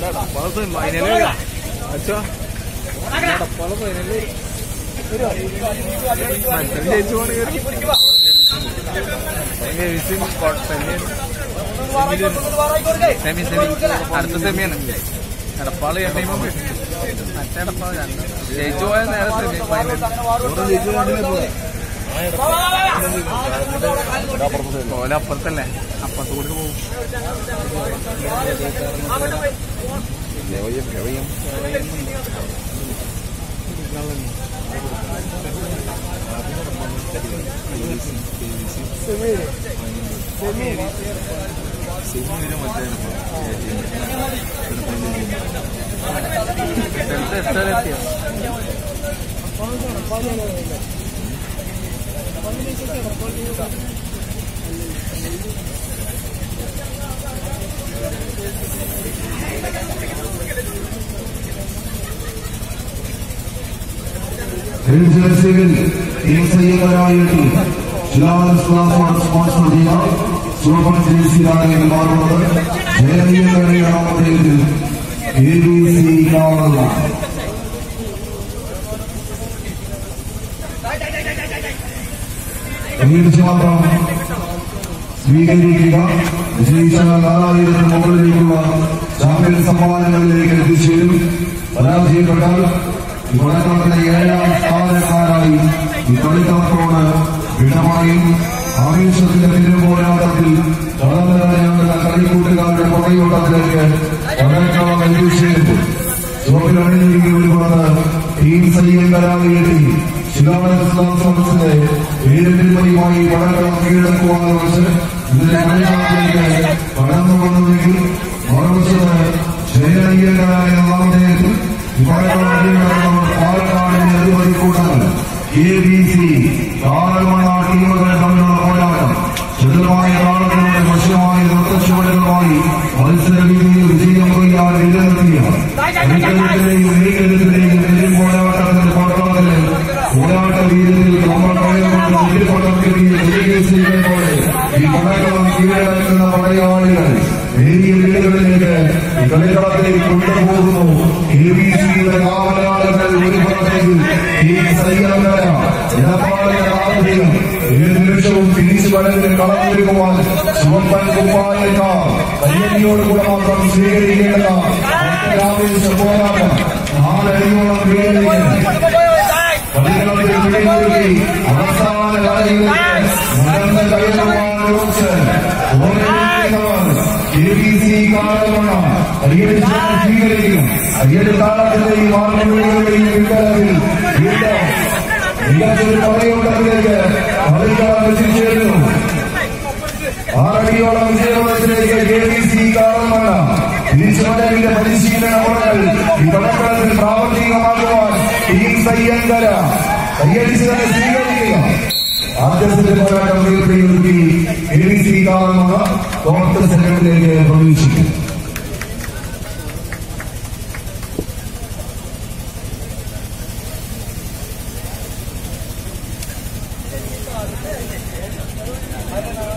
അച്ഛോ ഡപ്പാള് ഫൈനല് മത്സരം ജയിച്ചു പോണെങ്കിൽ സെമി സെമി അടുത്ത സെമിയാണ് എടപ്പാള് എണ്ണയും മറ്റേ എടപ്പാള് രണ്ട് ജയിച്ചു പോയാൽ നേരെ സെമി ഫൈനൽ ഓല അപ്പുറത്തല്ലേ അപ്പുറത്ത് കൂടി പോകും സ്ഥലത്ത് എത്താനെത്തിയോ ജേഴ്സിയിൽ ടീം സയ്യദരായിട്ട് ശിലാസ് ക്ലാസ് സ്പോൺസർ ചെയ്യുന്ന സൂപ്പർ ജേഴ്സിയിലാണ് മാറുന്നത് ജയനീയങ്ങളുടെ നാമത്തിൽ എ ബി സി കാണുന്ന തീർച്ചയായും സ്വീകരിക്കുക വിജയിച്ച നാലായിരത്തിന് മുകളിലേക്കുള്ള ചാമ്പ്യൻ സമ്മാനങ്ങളിലേക്ക് എത്തിച്ചേരും പരാജയപ്പെട്ടാൽ ഈ കളിക്കളത്തിലെ ഏഴാം സ്ഥാനക്കാരായി ഈ കളിക്കളത്തോട് വിടമായും ആവേശത്തിന്റെ തിരുപോരാട്ടത്തിൽ കടന്നിറങ്ങുന്ന കളിക്കൂട്ടുകാരുടെ പുറയോട്ടത്തിലേക്ക് കളിക്കളം എത്തിച്ചേരും ചുവപ്പിലണിഞ്ഞൊരുങ്ങി ഒരുപാട് ടീം സൈന്യങ്കരാകേണ്ടി ശിലാമനസിലെ വീരന്മാരുമായി പടക്കളം കീഴടക്കുവാൻ വെച്ച് ഇതിന്റെ കളിക്കാത്തിലേക്ക് കടന്നു വന്നെങ്കിൽ മറുവശത്ത് ജയനീയങ്കരായ നാമധേയത്തിൽ പടക്കളം കീഴടക്കുന്ന പാലക്കാടിന്റെ അധിപതി കൂട്ടങ്ങൾ എ ബി സി കാലമണ ടീമുകൾ തമ്മിലുള്ള പോരാട്ടം ശുദ്ധമായ താളത്തിലൂടെ വശ്യമായ നൃത്തച്ചുവടുകളുമായി മത്സര രീതിയിൽ വിജയം കൊയ്യാൻ നിലനിർത്തിയ കളിക്കളത്തിലെയും നീക്കത്തിലെയും എതിർ പോരാട്ടത്തിന്റെ പടക്കളത്തിലെ പോരാട്ട വീരത്തിൽ നമ്മൾ കയറുകൊണ്ട് എതിർപടക്കിയ പോലെ ഈ പടക്കളം കീഴടക്കുന്ന പടയാളികൾ നേരിയ വീടുകളിലേക്ക് ഈ കളിക്കളത്തിലേക്ക് കൊണ്ടുപോകുന്നു എ ബി സിയുടെ കാവലാളുകൾ ഒരു പുറത്തേക്ക് ഈ സൈന്യങ്ങള ഇടപാടിന്റെ താല്പര്യം ഏത് നിമിഷവും തിരിച്ചു വരവിന് കളമൊരുക്കുവാൻ ചുവപ്പൻ കുപ്പായക്കാർ കയ്യടിയോട് കൂടെ മാത്രം സ്വീകരിക്കേണ്ട അത്യാവേശ പോരാട്ടം നാലടിയോളം വീടുകളിലേക്ക് കളികളത്തിൽ പിടിമുറുക്കി അവസാന കളികളിലേക്ക് നടന്ന കയറുവാൻ കുറിച്ച് എ ബി സി കാലമാണ് കയ്യടിച്ച് സ്വീകരിക്കും കയ്യടി താളത്തിന്റെയും മാർഗങ്ങളുടെയും പിൻബലത്തിൽ വീണ്ടും മികച്ചൊരു പടയോട്ടത്തിലേക്ക് കളിക്കാർ എത്തിച്ചേരുന്നു ആറടിയോളം വിജയത്തിലേക്ക് കെ ബി സി കാരണമാണ് തിരിച്ചുവരവിന്റെ പരിശീലന മുറകൾ ഈ കളക്കളത്തിൽ പ്രാവർത്തികമാക്കുവാൻ ടീം സയ്യങ്കര കയ്യടിച്ച് തന്നെ സ്വീകരിക്കുക ആദ്യത്തിന്റെ പോരാട്ടം വീഴ്ത്തിയൊരുക്കി കെ ബി സി കാരണമാണ് ക്വാർട്ടർ സെക്കൻഡിലേക്ക് പ്രവേശിക്കും Thank